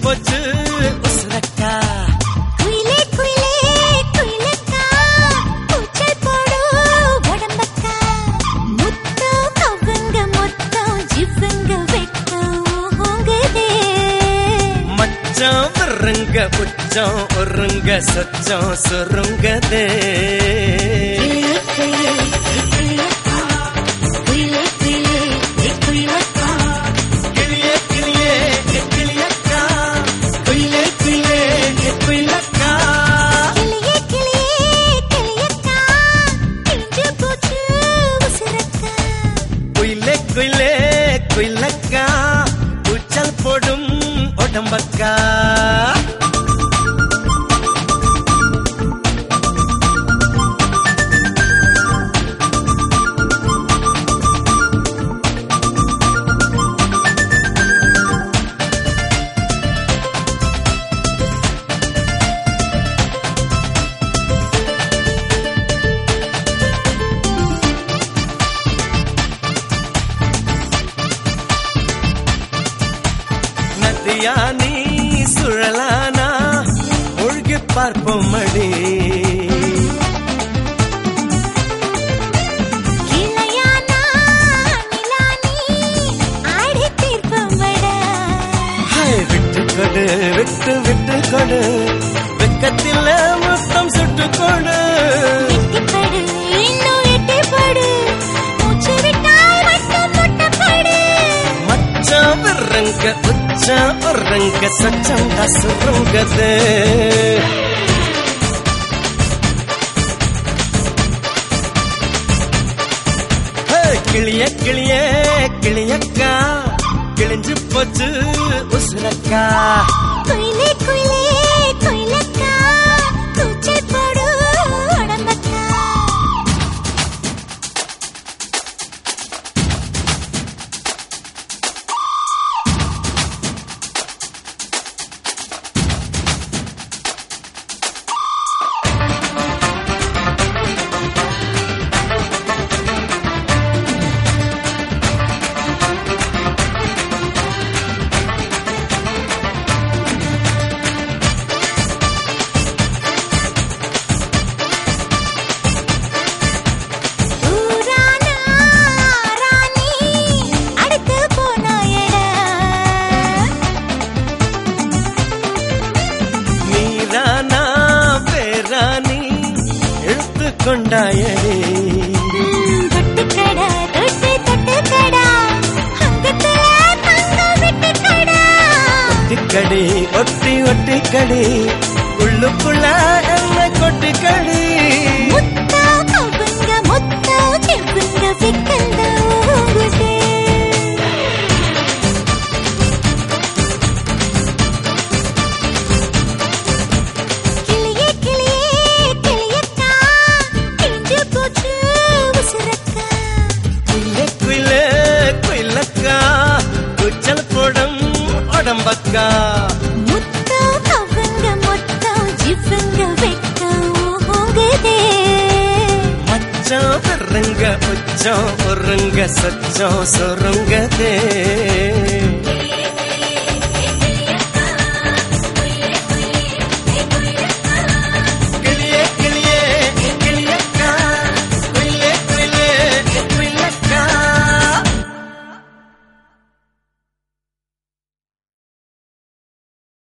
போச்சு உசுரக்கா குயிலே குயிலே குயிலக்கா பூச்சல் போடு உடம்பக்கா முத்தம் கவ்வுங்க மொத்தம் ஜிவ்வுங்க வெட்கம் ஊங்குதே மச்சம் விருங்க உச்சம் ஒருங்க சொச்சம் சுருங்கதே குயிலே குயிலே குயிலக்கா குயிலே குயிலே குயிலக்கா கிளியே கிளியே கிளியக்கா குயிலே குயிலே குயிலக்கா கிளியே கிளியே கிளியக்கா கிழிஞ்சு போச்சு உசுரக்கா குயிலே குயிலே குயிலக்கா கூச்சல் போடும் உடம்பக்கா நதியா நீ சுழலானா ஒழுகி பார்ப்போம் அடி கிளையானா நிலானி ஆடி தீர்ப்பமடா ஹாய், விட்டு கொடு விட்டு விட்டு கொடு வெக்கத்தில் முத்தம் சுட்டு கொடு எட்டிப்படு இன்னும் எட்டிப்படு மூச்சு விட்டால் மட்டும் முட்டப்படு மச்சம் விரங்க உச்சம் உறங்க சச்சம் சுருங்கது ஹே, கிளிய கிளிய கிளியக்கா கிழிஞ்சு போச்சு உசுரக்கா குயிலே குயிலே குயிலக்கா கூச்சல் போடு உடம்பக்கா ஊரானா ராணி அடுத்து போனாயடா நீரானா பேராணி எழுத்து கொண்டாயடி தொட்டுக்கடா தொட்டு தொட்டுக்கடா அங்கத்துல தங்கம் விட்டுக்கடா ஒட்டிக்கடி ஒட்டி ஒட்டிக்கடி உள்ளுக்குள்ள என்ன கொட்டிக்கடி முத்தா கவுங்க முத்தா செவ்வுங்க விக்கல்ல ஊங்குதே கிளியே கிளியே கிளியக்கா கிழிஞ்சு போச்சு உசுரக்கா குயிலே குயிலே குயிலக்கா குச்சல் போடும் உடம்பக்கா முத்தா கவுங்க முத்தா ஜிவ்வுங்க வெட்கம் ஊங்குதே மச்சம் விருங்க உச்சம் ஒருங்க சச்சம் சொருங்கதே